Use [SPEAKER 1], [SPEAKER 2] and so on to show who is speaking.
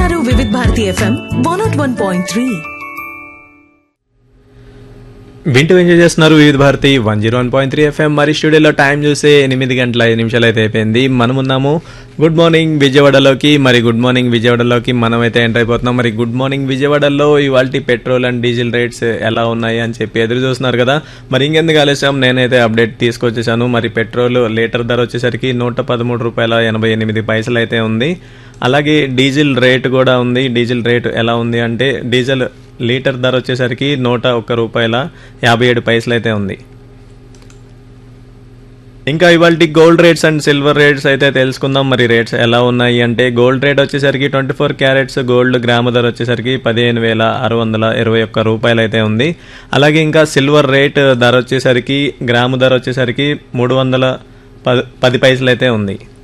[SPEAKER 1] వింటున్నారు Vividh Bharati FM one nought one point three
[SPEAKER 2] వింటూ enjoy చేస్తున్నారు Vividh Bharati one zero one point three FM మరి స్టూడియోలో టైం చూసే ఎనిమిది గంటల ఐదు నిమిషాలు అయితే అయిపోయింది మనం ఉన్నాము గుడ్ మార్నింగ్ విజయవాడలోకి మరి గుడ్ మార్నింగ్ విజయవాడలోకి మనం అయితే ఎంటర్ అయిపోతున్నాం మరి గుడ్ మార్నింగ్ విజయవాడలో ఇవాళ పెట్రోల్ అండ్ డీజిల్ రేట్స్ ఎలా ఉన్నాయి అని చెప్పి ఎదురు చూస్తున్నారు కదా మరి ఇంకెందుకు ఆలస్యం నేనైతే అప్డేట్ తీసుకొచ్చేసాను మరి పెట్రోల్ లీటర్ ధర వచ్చేసరికి నూట పదమూడు రూపాయల ఎనభై ఎనిమిది పైసలు అయితే ఉంది అలాగే డీజిల్ రేట్ కూడా ఉంది డీజిల్ రేట్ ఎలా ఉంది అంటే డీజిల్ లీటర్ ధర వచ్చేసరికి నూట ఒక్క రూపాయల యాభై ఏడు పైసలు అయితే ఉంది ఇంకా ఇవాళ gold rates and silver rates అయితే తెలుసుకుందాం మరి రేట్స్ ఎలా ఉన్నాయి అంటే గోల్డ్ రేట్ వచ్చేసరికి twenty four carats gold gram ధర వచ్చేసరికి పదిహేను వేల ఆరు వందల ఇరవై ఒక్క రూపాయలు అయితే ఉంది అలాగే ఇంకా సిల్వర్ రేట్ ధర వచ్చేసరికి గ్రాము ధర వచ్చేసరికి మూడు వందల పది పది పైసలు అయితే ఉంది